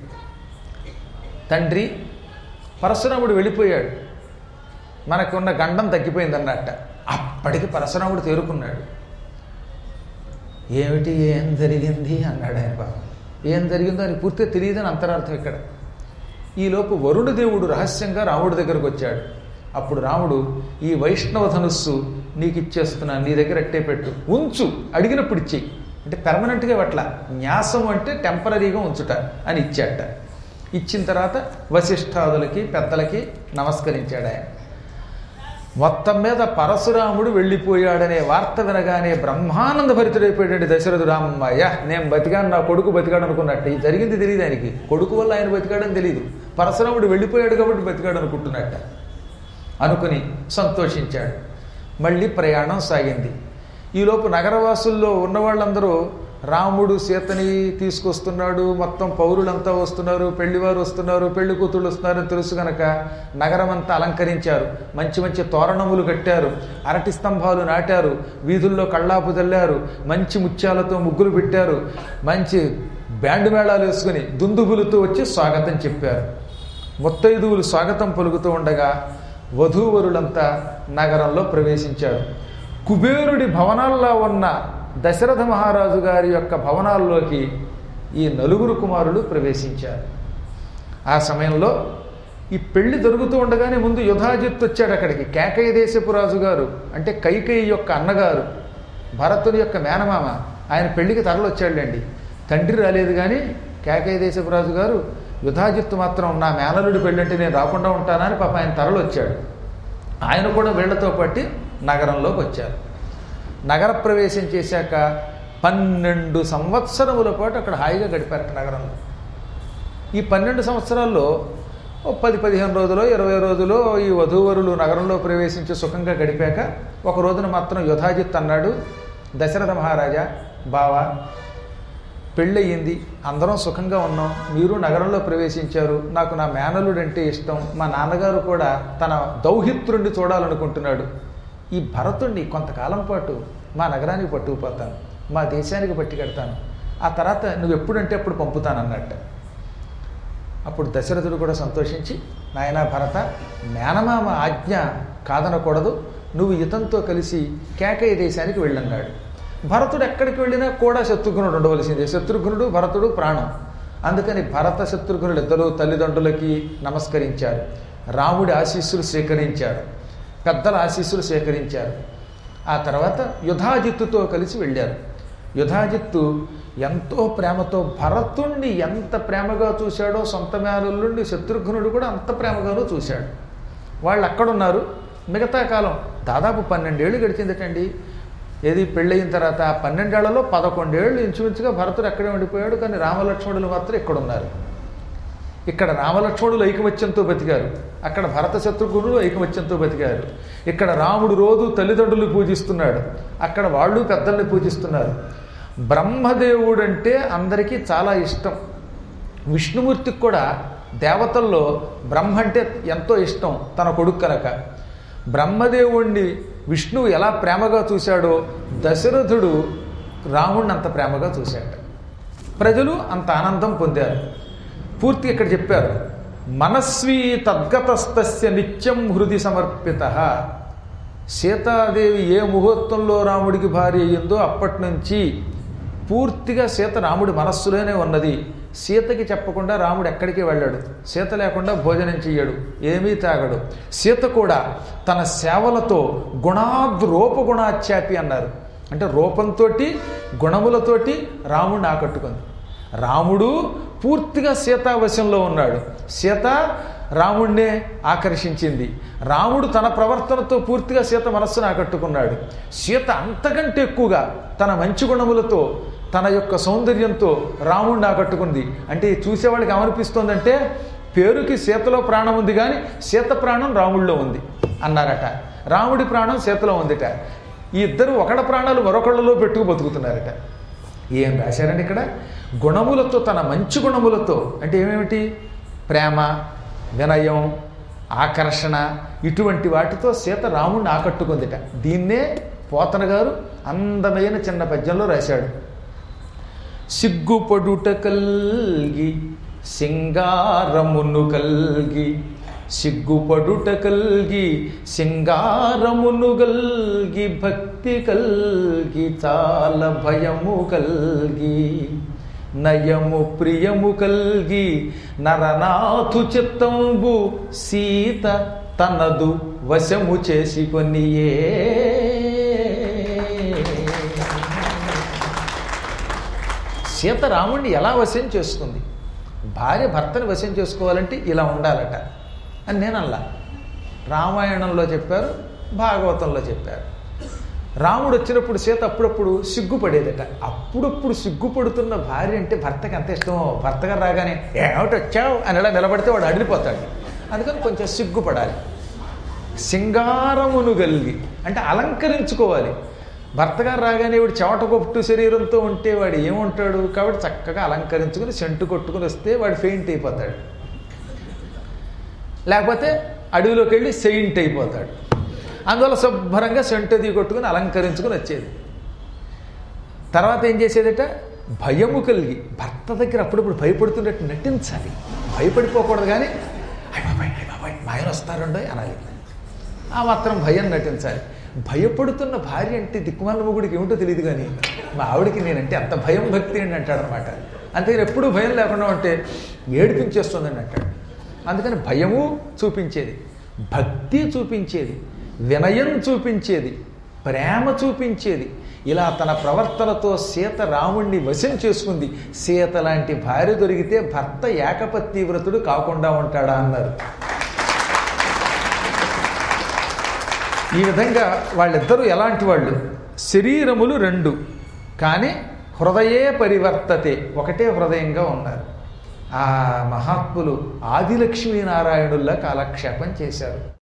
తండ్రి పరశురాముడు వెళ్ళిపోయాడు మనకున్న గండం తగ్గిపోయింది అన్నట్ట అప్పటికి పరశురాముడు తేరుకున్నాడు ఏమిటి ఏం జరిగింది అన్నాడు ఆయన బాబు ఏం జరిగిందో అని పూర్తిగా తెలియదని అంతరార్థం ఇక్కడ ఈలోపు వరుణ దేవుడు రహస్యంగా రాముడి దగ్గరకు వచ్చాడు అప్పుడు రాముడు ఈ వైష్ణవ ధనుస్సు నీకు ఇచ్చేస్తున్నాను నీ దగ్గర అట్టే పెట్టు ఉంచు అడిగినప్పుడు ఇచ్చేయి అంటే పెర్మనెంట్గా పట్ల న్యాసం అంటే టెంపరీగా ఉంచుట అని ఇచ్చాట ఇచ్చిన తర్వాత వశిష్ఠాదులకి పెద్దలకి నమస్కరించాడు ఆయన మొత్తం మీద పరశురాముడు వెళ్ళిపోయాడనే వార్త వినగానే బ్రహ్మానంద భరితుడైపోయాడు దశరథుడు రామయ్య నేను బతికాను నా కొడుకు బతికాడు అనుకున్నట్టు ఇది జరిగింది తెలియదు ఆయనకి కొడుకు వల్ల ఆయన బతికాడని తెలియదు పరశురాముడు వెళ్ళిపోయాడు కాబట్టి బతికాడు అనుకుంటున్నట్ట అనుకుని సంతోషించాడు మళ్ళీ ప్రయాణం సాగింది ఈలోపు నగరవాసుల్లో ఉన్న వాళ్ళందరూ రాముడు సీతని తీసుకొస్తున్నాడు మొత్తం పౌరులంతా వస్తున్నారు పెళ్లివారు వస్తున్నారు పెళ్లి కూతుళ్ళు వస్తున్నారని తెలుసు గనక నగరం అంతా అలంకరించారు మంచి మంచి తోరణములు కట్టారు అరటి స్తంభాలు నాటారు వీధుల్లో కళ్ళాపు చల్లారు మంచి ముత్యాలతో ముగ్గులు పెట్టారు మంచి బ్యాండ్ మేళాలు వేసుకుని దుందుబులతో వచ్చి స్వాగతం చెప్పారు ముత్తైదువులు స్వాగతం పలుకుతూ ఉండగా వధూవరులంతా నగరంలో ప్రవేశించారు కుబేరుడి భవనాల్లో ఉన్న దశరథ మహారాజు గారి యొక్క భవనాల్లోకి ఈ నలుగురు కుమారులు ప్రవేశించారు ఆ సమయంలో ఈ పెళ్లి జరుగుతూ ఉండగానే ముందు యుధాజిత్ వచ్చాడు అక్కడికి కేకయ్య దేశపు రాజు గారు అంటే కైకేయి యొక్క అన్నగారు భరతుని యొక్క మేనమామ ఆయన పెళ్లికి తరలొచ్చాడులేండి తండ్రి రాలేదు కానీ కేకయ్య దేశపు రాజు గారు యుధాజిత్తు మాత్రం నా మేనలుడి పెళ్ళంటే నేను రాకుండా ఉంటానని పాప ఆయన తరలొచ్చాడు ఆయన కూడా వీళ్లతో పట్టి నగరంలోకి వచ్చారు నగర ప్రవేశం చేశాక పన్నెండు సంవత్సరముల పాటు అక్కడ హాయిగా గడిపారట నగరంలో ఈ పన్నెండు సంవత్సరాల్లో ఓ పది పదిహేను రోజులు ఇరవై రోజులు ఈ వధూవరులు నగరంలో ప్రవేశించి సుఖంగా గడిపాక ఒక రోజున మాత్రం యుధాజిత్ అన్నాడు దశరథ మహారాజా బావా పెళ్ళయింది అందరం సుఖంగా ఉన్నాం మీరు నగరంలో ప్రవేశించారు నాకు నా మేనలుడంటే ఇష్టం మా నాన్నగారు కూడా తన దౌహిత్రుణ్ణి చూడాలనుకుంటున్నాడు ఈ భరతుణ్ణి కొంతకాలం పాటు మా నగరానికి పట్టుకుపోతాను మా దేశానికి పట్టుకెడతాను ఆ తర్వాత నువ్వు ఎప్పుడంటే అప్పుడు పంపుతానన్నట్టు అప్పుడు దశరథుడు కూడా సంతోషించి నాయనా భరత మేనమామ ఆజ్ఞ కాదనకూడదు నువ్వు ఇతంతో కలిసి కేకయ్య దేశానికి వెళ్ళన్నాడు భరతుడు ఎక్కడికి వెళ్ళినా కూడా శత్రుఘ్నుడు ఉండవలసిందే శత్రుఘ్నుడు భరతుడు ప్రాణం అందుకని భరత శత్రుఘ్నులు ఇద్దరు తల్లిదండ్రులకి నమస్కరించారు రాముడి ఆశీస్సులు స్వీకరించారు పెద్దల ఆశీస్సులు స్వీకరించారు ఆ తర్వాత యుధాజిత్తుతో కలిసి వెళ్ళారు యుధాజిత్తు ఎంతో ప్రేమతో భరతుణ్ణి ఎంత ప్రేమగా చూశాడో సొంత మేనల్లుండి శత్రుఘ్నుడు కూడా అంత ప్రేమగానూ చూశాడు వాళ్ళు అక్కడున్నారు మిగతా కాలం దాదాపు పన్నెండేళ్ళు గడిచిందటండి ఏది పెళ్ళయిన తర్వాత ఆ పన్నెండేళ్లలో పదకొండేళ్ళు ఇంచుమించుగా భరతుడు అక్కడే ఉండిపోయాడు కానీ రామలక్ష్మణులు మాత్రం ఇక్కడ ఉన్నారు ఇక్కడ రామలక్ష్మణులు ఐకమత్యంతో బతికారు అక్కడ భరత శత్రుఘ్నులు ఐకమత్యంతో బతికారు ఇక్కడ రాముడు రోజు తల్లిదండ్రులు పూజిస్తున్నాడు అక్కడ వాళ్ళు పెద్దల్ని పూజిస్తున్నారు బ్రహ్మదేవుడు అంటే అందరికీ చాలా ఇష్టం విష్ణుమూర్తికి కూడా దేవతల్లో బ్రహ్మ అంటే ఎంతో ఇష్టం తన కొడుకు కనుక బ్రహ్మదేవుణ్ణి విష్ణువు ఎలా ప్రేమగా చూశాడో దశరథుడు రాముణ్ణి అంత ప్రేమగా చూశాడు ప్రజలు అంత ఆనందం పొందారు పూర్తి ఇక్కడ చెప్పారు మనస్వీ తద్గతస్తస్య నిత్యం హృది సమర్పిత సీతాదేవి ఏ ముహూర్తంలో రాముడికి భార్య అయ్యిందో అప్పటి నుంచి పూర్తిగా సీత రాముడి మనస్సులోనే ఉన్నది సీతకి చెప్పకుండా రాముడు ఎక్కడికి వెళ్ళాడు సీత లేకుండా భోజనం చెయ్యడు ఏమీ తాగడు సీత కూడా తన సేవలతో గుణాద్ రూపగుణాచ్యాపి అన్నారు అంటే రూపంతో గుణములతోటి రాముడిని ఆకట్టుకుంది రాముడు పూర్తిగా సీతావశంలో ఉన్నాడు సీత రాముడినే ఆకర్షించింది రాముడు తన ప్రవర్తనతో పూర్తిగా సీత మనస్సును ఆకట్టుకున్నాడు సీత అంతకంటే ఎక్కువగా తన మంచి గుణములతో తన యొక్క సౌందర్యంతో రాముడిని ఆకట్టుకుంది అంటే చూసేవాళ్ళకి ఏమనిపిస్తోందంటే పేరుకి సీతలో ప్రాణం ఉంది కానీ సీత ప్రాణం రాముడిలో ఉంది అన్నారట రాముడి ప్రాణం సీతలో ఉందిట ఈ ఇద్దరు ఒకళ్ళ ప్రాణాలు మరొకళ్ళలో పెట్టుకు బతుకుతున్నారట ఏం రాశారండి ఇక్కడ గుణములతో తన మంచి గుణములతో అంటే ఏమేమిటి ప్రేమ వినయం ఆకర్షణ ఇటువంటి వాటితో సీత రాముడిని ఆకట్టుకుందిట దీన్నే పోతన గారు అందమైన చిన్న పద్యంలో రాశాడు సిగ్గుపడుట కల్గి సింగారమును కల్గి సిగ్గుపడుట కల్గి సింగారమును కల్గి భక్తి కల్గి చాలా భయము కల్గి నయము ప్రియము కల్గి నరనాథు చిత్తంబు సీత తనదు వశము చేసుకొనియే సీత రాముడిని ఎలా వశం చేసుకుంది భార్య భర్తని వశం చేసుకోవాలంటే ఇలా ఉండాలట అని నేను అల్లా రామాయణంలో చెప్పారు భాగవతంలో చెప్పారు రాముడు వచ్చినప్పుడు సీత అప్పుడప్పుడు సిగ్గుపడేదట అప్పుడప్పుడు సిగ్గుపడుతున్న భార్య అంటే భర్తకి ఎంత ఇష్టమో భర్తగా రాగానే ఏమిటి వచ్చావు అని ఇలా నిలబడితే వాడు అడిగిపోతాడు అందుకని కొంచెం సిగ్గుపడాలి సింగారమును కలిగి అంటే అలంకరించుకోవాలి భర్తగారు రాగానే వాడు చెమట కొట్టు శరీరంతో ఉంటే వాడు ఏముంటాడు కాబట్టి చక్కగా అలంకరించుకుని సెంటు కొట్టుకుని వస్తే వాడు ఫెయింట్ అయిపోతాడు లేకపోతే అడవిలోకి వెళ్ళి సెయింట్ అయిపోతాడు అందువల్ల శుభ్రంగా సెంటది కొట్టుకుని అలంకరించుకుని వచ్చేది తర్వాత ఏం చేసేదట భయము కలిగి భర్త దగ్గర అప్పుడప్పుడు భయపడుతున్నట్టు నటించాలి భయపడిపోకూడదు కానీ అయ్య బాబాయ్ అయ్య బాబాయ్ మా ఆయన వస్తారండో అనాలి ఆ మాత్రం భయం నటించాలి భయపడుతున్న భార్య అంటే దిక్కుమాల మొగుడికి ఏమిటో తెలియదు కానీ మా ఆవిడకి నేనంటే అంత భయం భక్తి అని అంటాడనమాట అంతేగాని ఎప్పుడూ భయం లేకుండా ఉంటే ఏడిపించేస్తుందని అంటాడు అందుకని భయము చూపించేది భక్తి చూపించేది వినయం చూపించేది ప్రేమ చూపించేది ఇలా తన ప్రవర్తనతో సీత రాముణ్ణి వశం చేసుకుంది సీత లాంటి భార్య దొరికితే భర్త ఏకపత్ని వ్రతుడు కాకుండా ఉంటాడా అన్నారు ఈ విధంగా వాళ్ళిద్దరూ ఎలాంటి వాళ్ళు శరీరములు రెండు కానీ హృదయే పరివర్తతే ఒకటే హృదయంగా ఉన్నారు ఆ మహాత్ములు ఆదిలక్ష్మీనారాయణుల్లా కాలక్షేపం చేశారు